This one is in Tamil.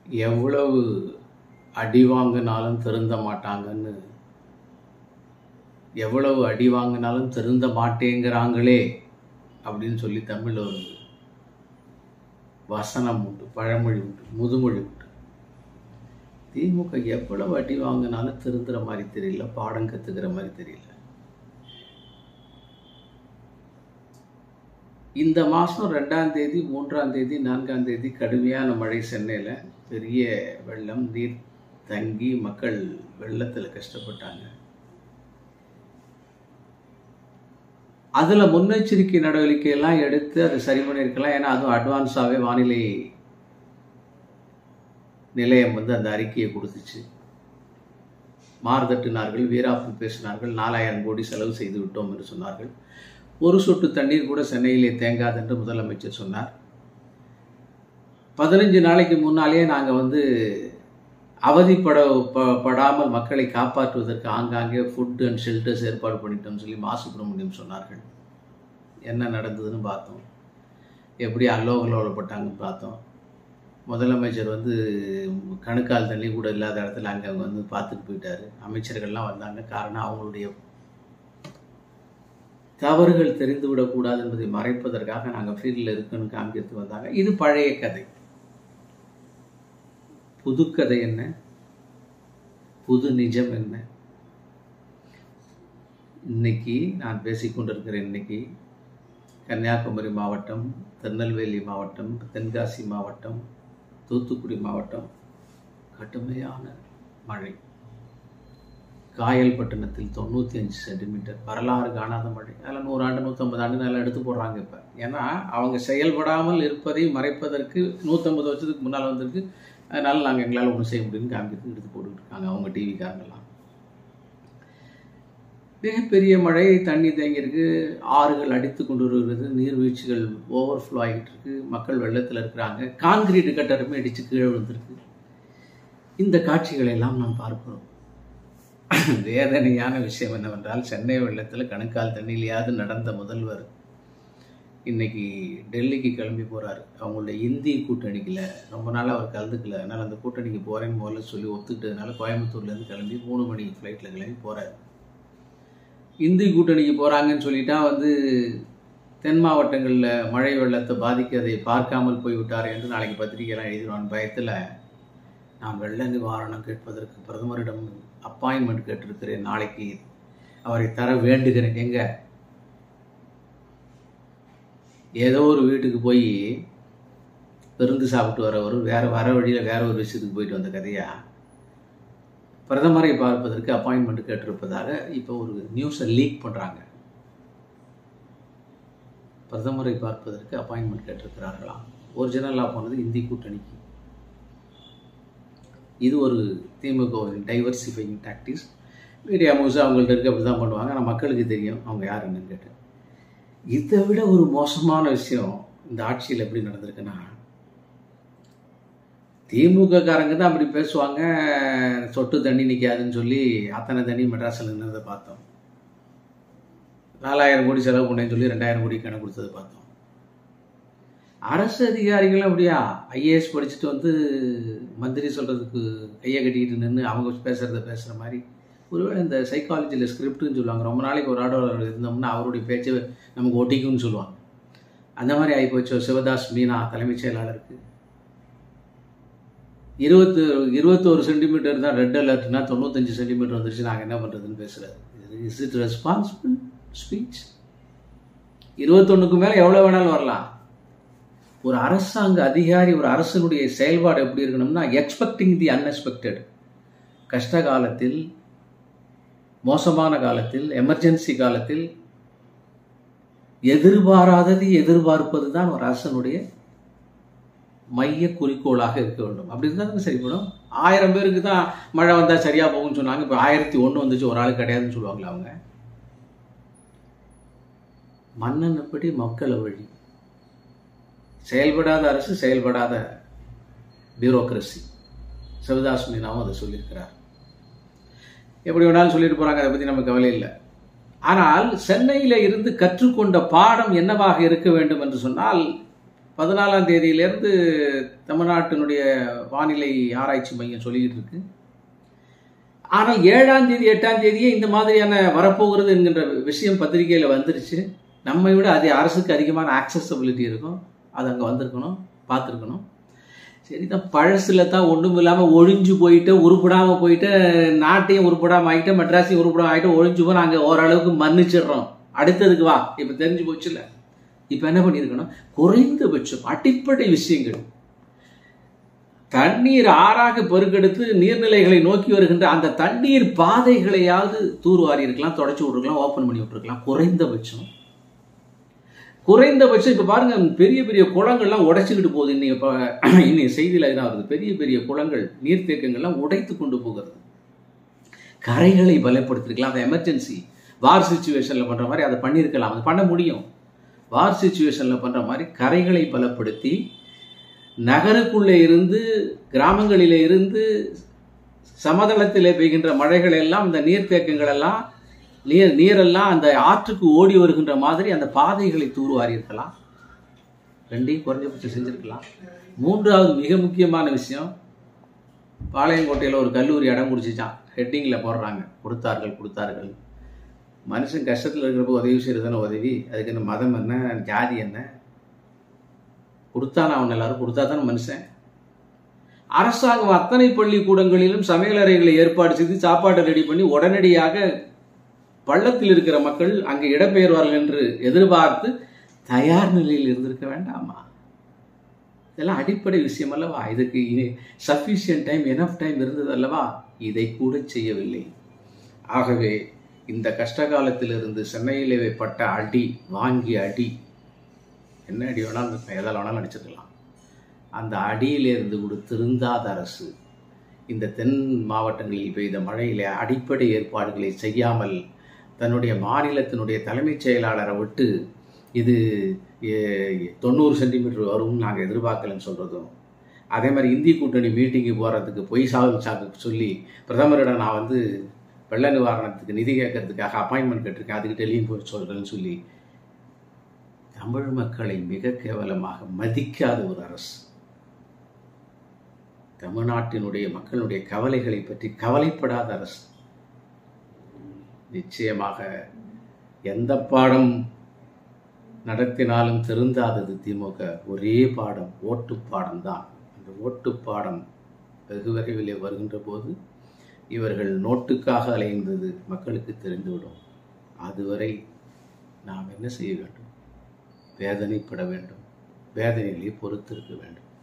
எவ்வளவு அடி வாங்கினாலும் திருந்த மாட்டாங்கன்னு எவ்வளவு அடி வாங்கினாலும் திருந்த மாட்டேங்கிறாங்களே அப்படின்னு சொல்லி தமிழ் ஒரு வசனம் உண்டு பழமொழி உண்டு முதுமொழி உண்டு திமுக எவ்வளவு அடி வாங்கினாலும் திருந்துற மாதிரி தெரியல பாடம் கத்துக்கிற மாதிரி தெரியல இந்த மாதம் ரெண்டாம் தேதி மூன்றாம் தேதி நான்காம் தேதி கடுமையான மழை சென்னையில் பெரிய வெள்ளம் நீர் தங்கி மக்கள் வெள்ளத்தில் கஷ்டப்பட்டாங்க அதில் முன்னெச்சரிக்கை நடவடிக்கை எல்லாம் எடுத்து அதை சரி பண்ணியிருக்கலாம் ஏன்னா அதுவும் அட்வான்ஸாகவே வானிலை நிலையம் வந்து அந்த அறிக்கையை கொடுத்துச்சு மார்தட்டினார்கள் வீராப்பு பேசினார்கள் நாலாயிரம் கோடி செலவு செய்து விட்டோம் என்று சொன்னார்கள் ஒரு சொட்டு தண்ணீர் கூட சென்னையிலே தேங்காது என்று முதலமைச்சர் சொன்னார் பதினஞ்சு நாளைக்கு முன்னாலேயே நாங்கள் வந்து அவதிப்பட ப- படாமல் மக்களை காப்பாற்றுவதற்கு ஆங்காங்கே ஃபுட் அண்ட் ஷெல்டர்ஸ் ஏற்பாடு பண்ணிட்டோம்னு சொல்லி மா சுப்பிரமணியம் சொன்னார்கள் என்ன நடந்ததுன்னு பார்த்தோம் எப்படி அல்லோகலோலப்பட்டாங்கன்னு பார்த்தோம் முதலமைச்சர் வந்து கணுக்கால் தண்ணி கூட இல்லாத இடத்துல அங்கே வந்து பார்த்துட்டு போயிட்டாரு அமைச்சர்கள்லாம் வந்தாங்க காரணம் அவங்களுடைய தவறுகள் தெரிந்து விடக்கூடாது என்பதை மறைப்பதற்காக நாங்கள் ஃபீல்டில் இருக்குன்னு காமிக்கிறதுக்கு வந்தாங்க இது பழைய கதை புது கதை என்ன புது நிஜம் என்ன இன்னைக்கு நான் பேசிக்கொண்டிருக்கிற இன்னைக்கு கன்னியாகுமரி மாவட்டம் திருநெல்வேலி மாவட்டம் தென்காசி மாவட்டம் தூத்துக்குடி மாவட்டம் கடுமையான மழை காயல்பட்டினத்தில் தொண்ணூற்றி அஞ்சு சென்டிமீட்டர் வரலாறு காணாத மழை அதில் நூறாண்டு நூற்றம்பது ஆண்டு நல்லா எடுத்து போடுறாங்க இப்போ ஏன்னா அவங்க செயல்படாமல் இருப்பதை மறைப்பதற்கு நூற்றம்பது வருஷத்துக்கு முன்னால் வந்திருக்கு அதனால் நாங்கள் எங்களால் ஒன்றும் செய்ய முடியும்னு காமிக்கிறதுக்கு எடுத்து போட்டுக்கிட்டு இருக்காங்க அவங்க டிவிக்காரங்கெல்லாம் மிகப்பெரிய மழை தண்ணி தேங்கியிருக்கு ஆறுகள் அடித்து கொண்டு வருகிறது நீர்வீழ்ச்சிகள் ஓவர்ஃப்ளோ ஆகிட்டு இருக்கு மக்கள் வெள்ளத்தில் இருக்கிறாங்க கான்கிரீட் கட்டடமே அடித்து கீழே விழுந்திருக்கு இந்த காட்சிகளை எல்லாம் நாம் பார்க்கிறோம் வேதனையான விஷயம் என்னவென்றால் சென்னை வெள்ளத்தில் கணுக்கால் தண்ணியிலையாவது நடந்த முதல்வர் இன்னைக்கு டெல்லிக்கு கிளம்பி போறாரு அவங்களுடைய இந்தி கூட்டணிக்குல ரொம்ப நாள் அவர் கலந்துக்கல அதனால் அந்த கூட்டணிக்கு போறேன்னு முதல்ல சொல்லி ஒத்துக்கிட்டதுனால கோயம்புத்தூர்லேருந்து கிளம்பி மூணு மணி ஃப்ளைட்டில் கிளம்பி போறாரு இந்தி கூட்டணிக்கு போகிறாங்கன்னு சொல்லிட்டா வந்து தென் மாவட்டங்களில் மழை வெள்ளத்தை பாதிக்கதை பார்க்காமல் போய்விட்டார் என்று நாளைக்கு பத்திரிகையெல்லாம் எழுதிடுவான் பயத்தில் நான் வெள்ள நிவாரணம் கேட்பதற்கு பிரதமரிடம் அப்பாயின்மெண்ட் கேட்டிருக்கிறேன் நாளைக்கு அவரை தர வேண்டுகிறேன் எங்க ஏதோ ஒரு வீட்டுக்கு போய் விருந்து சாப்பிட்டு வரவர் வேற வர வழியில் வேற ஒரு விஷயத்துக்கு போயிட்டு வந்த கதையா பிரதமரை பார்ப்பதற்கு அப்பாயின்மெண்ட் கேட்டிருப்பதாக இப்போ ஒரு நியூஸை லீக் பண்ணுறாங்க பிரதமரை பார்ப்பதற்கு அப்பாயின்மெண்ட் கேட்டிருக்கிறார்களாம் ஒரிஜினலாக போனது இந்தி கூட்டணிக்கு இது ஒரு திமுகவின் டைவர்சிஃபைங் டாக்டிக்ஸ் மீடியா மூஸ் அவங்கள்ட்ட இருக்க அப்படி தான் பண்ணுவாங்க ஆனால் மக்களுக்கு தெரியும் அவங்க யாருன்னு கேட்டு இதை விட ஒரு மோசமான விஷயம் இந்த ஆட்சியில் எப்படி நடந்திருக்குன்னா திமுக காரங்க தான் அப்படி பேசுவாங்க சொட்டு தண்ணி நிற்காதுன்னு சொல்லி அத்தனை தண்ணி மெட்ராஸில் நின்றதை பார்த்தோம் நாலாயிரம் கோடி செலவு பண்ணேன்னு சொல்லி ரெண்டாயிரம் கோடி கணக்கு கொடுத்ததை பார்த்தோம் அரசு அதிகாரிகளும் அப்படியா ஐஏஎஸ் படிச்சுட்டு வந்து மந்திரி சொல்கிறதுக்கு கையை கட்டிக்கிட்டு நின்று அவங்க பேசுகிறத பேசுகிற மாதிரி ஒருவேளை இந்த சைக்காலஜியில் ஸ்கிரிப்ட்னு சொல்லுவாங்க ரொம்ப நாளைக்கு ஒரு ஆடோட இருந்தோம்னா அவருடைய பேச்சு நமக்கு ஒட்டிக்கும்னு சொல்லுவாங்க அந்த மாதிரி ஆகிப்போச்சு சிவதாஸ் மீனா தலைமைச் செயலாளருக்கு இருபத்து இருபத்தோரு சென்டிமீட்டர் தான் ரெட் அலர்ட்னா தொண்ணூத்தஞ்சு சென்டிமீட்டர் வந்துருச்சு நாங்கள் என்ன பண்ணுறதுன்னு பேசுகிறாரு இஸ் இட் ரெஸ்பான்சிபிள் ஸ்பீச் இருபத்தொன்னுக்கு மேலே எவ்வளோ வேணாலும் வரலாம் ஒரு அரசாங்க அதிகாரி ஒரு அரசனுடைய செயல்பாடு எப்படி இருக்கணும்னா எக்ஸ்பெக்டிங் தி அன்எக்ஸ்பெக்டட் கஷ்ட காலத்தில் மோசமான காலத்தில் எமர்ஜென்சி காலத்தில் எதிர்பாராதது எதிர்பார்ப்பது தான் ஒரு அரசனுடைய மைய குறிக்கோளாக இருக்க வேண்டும் அப்படி இருந்தால் தான் சரிப்படும் ஆயிரம் பேருக்கு தான் மழை வந்தால் சரியாக போகும்னு சொன்னாங்க இப்போ ஆயிரத்தி ஒன்று வந்துச்சு ஒரு ஆள் கிடையாதுன்னு சொல்லுவாங்களே அவங்க மன்னன் எப்படி மக்களை வழி செயல்படாத அரசு செயல்படாத பியூரோக்ரஸி சிவதாஸ் மீனாவும் அதை சொல்லியிருக்கிறார் எப்படி வேணாலும் சொல்லிட்டு போகிறாங்க அதை பற்றி நமக்கு கவலை இல்லை ஆனால் சென்னையில் இருந்து கற்றுக்கொண்ட பாடம் என்னவாக இருக்க வேண்டும் என்று சொன்னால் பதினாலாம் தேதியிலேருந்து தமிழ்நாட்டினுடைய வானிலை ஆராய்ச்சி மையம் சொல்லிக்கிட்டு இருக்கு ஆனால் ஏழாம் தேதி எட்டாம் தேதியே இந்த மாதிரியான வரப்போகிறது என்கின்ற விஷயம் பத்திரிகையில் வந்துருச்சு நம்மை விட அது அரசுக்கு அதிகமான ஆக்சசபிலிட்டி இருக்கும் அது அங்கே வந்திருக்கணும் பார்த்துருக்கணும் சரி தான் பழசில் தான் ஒன்றும் இல்லாமல் ஒழிஞ்சு போயிட்டு உருப்படாமல் போயிட்டு நாட்டையும் உருப்படாமல் ஆகிட்டு மெட்ராஸையும் உருப்படாமல் ஆகிட்டு ஒழிஞ்சு போய் நாங்கள் ஓரளவுக்கு மன்னிச்சிடுறோம் அடுத்ததுக்கு வா இப்போ தெரிஞ்சு போச்சுல்ல இப்போ என்ன பண்ணியிருக்கணும் குறைந்தபட்சம் அடிப்படை விஷயங்கள் தண்ணீர் ஆறாக பெருக்கெடுத்து நீர்நிலைகளை நோக்கி வருகின்ற அந்த தண்ணீர் பாதைகளையாவது தூர்வாரி இருக்கலாம் தொடச்சி விட்டுருக்கலாம் ஓப்பன் பண்ணி விட்டுருக்கலாம் குறைந்தபட்சம் குறைந்தபட்சம் இப்போ பாருங்க பெரிய பெரிய குளங்கள்லாம் உடைச்சிக்கிட்டு போகுது இன்னைக்கு இப்போ இன்னைக்கு செய்தியில் தான் வருது பெரிய பெரிய குளங்கள் நீர்த்தேக்கங்கள்லாம் உடைத்து கொண்டு போகிறது கரைகளை பலப்படுத்திருக்கலாம் அந்த எமர்ஜென்சி வார் சுச்சுவேஷனில் பண்ணுற மாதிரி அதை பண்ணியிருக்கலாம் அது பண்ண முடியும் வார் சுச்சுவேஷனில் பண்ணுற மாதிரி கரைகளை பலப்படுத்தி நகருக்குள்ளே இருந்து கிராமங்களிலே இருந்து சமதளத்திலே பெய்கின்ற மழைகள் எல்லாம் இந்த நீர்த்தேக்கங்கள் எல்லாம் நீர் நீரெல்லாம் அந்த ஆற்றுக்கு ஓடி வருகின்ற மாதிரி அந்த பாதைகளை தூர்வாரி இருக்கலாம் ரெண்டையும் குறைஞ்சபட்சம் செஞ்சுருக்கலாம் மூன்றாவது மிக முக்கியமான விஷயம் பாளையங்கோட்டையில் ஒரு கல்லூரி இடம் குடிச்சிச்சான் ஹெட்டிங்கில் போடுறாங்க கொடுத்தார்கள் கொடுத்தார்கள் மனுஷன் கஷ்டத்தில் இருக்கிறப்ப உதவி செய்கிறதுன்னு உதவி அதுக்கு என்ன மதம் என்ன ஜாதி என்ன கொடுத்தானா அவன் எல்லாரும் கொடுத்தா தானே மனுஷன் அரசாங்கம் அத்தனை பள்ளிக்கூடங்களிலும் சமையலறைகளை ஏற்பாடு செய்து சாப்பாட்டை ரெடி பண்ணி உடனடியாக பள்ளத்தில் இருக்கிற மக்கள் அங்கே இடம்பெயர்வார்கள் என்று எதிர்பார்த்து தயார் நிலையில் இருந்திருக்க வேண்டாமா இதெல்லாம் அடிப்படை விஷயம் அல்லவா இதுக்கு சஃபிஷியன்ட் டைம் எனஃப் டைம் இருந்தது அல்லவா இதை கூட செய்யவில்லை ஆகவே இந்த கஷ்ட காலத்திலிருந்து சென்னையிலே பட்ட அடி வாங்கிய அடி என்ன அடி வேணாலும் இருக்கும் எதால் வேணாலும் அடிச்சிருக்கலாம் அந்த அடியிலிருந்து கூட திருந்தாத அரசு இந்த தென் மாவட்டங்களில் பெய்த மழையிலே அடிப்படை ஏற்பாடுகளை செய்யாமல் தன்னுடைய மாநிலத்தினுடைய தலைமைச் செயலாளரை விட்டு இது தொண்ணூறு சென்டிமீட்டர் வரும்னு நாங்கள் எதிர்பார்க்கலன்னு சொல்கிறதும் அதே மாதிரி இந்திய கூட்டணி மீட்டிங்கு போகிறதுக்கு பொய் சாகு சாக்கு சொல்லி பிரதமரிடம் நான் வந்து வெள்ள நிவாரணத்துக்கு நிதி கேட்கறதுக்காக அப்பாயின்மெண்ட் கேட்டிருக்கேன் அதுக்கு டெல்லியும் போய் சொல்கிறேன்னு சொல்லி தமிழ் மக்களை மிக கேவலமாக மதிக்காத ஒரு அரசு தமிழ்நாட்டினுடைய மக்களுடைய கவலைகளை பற்றி கவலைப்படாத அரசு நிச்சயமாக எந்த பாடம் நடத்தினாலும் திருந்தாதது திமுக ஒரே பாடம் ஓட்டு பாடம் தான் அந்த ஓட்டு பாடம் வெகு விரைவிலே வருகின்ற போது இவர்கள் நோட்டுக்காக அலைந்தது மக்களுக்கு தெரிந்துவிடும் அதுவரை நாம் என்ன செய்ய வேண்டும் வேதனைப்பட வேண்டும் வேதனைகளை பொறுத்திருக்க வேண்டும்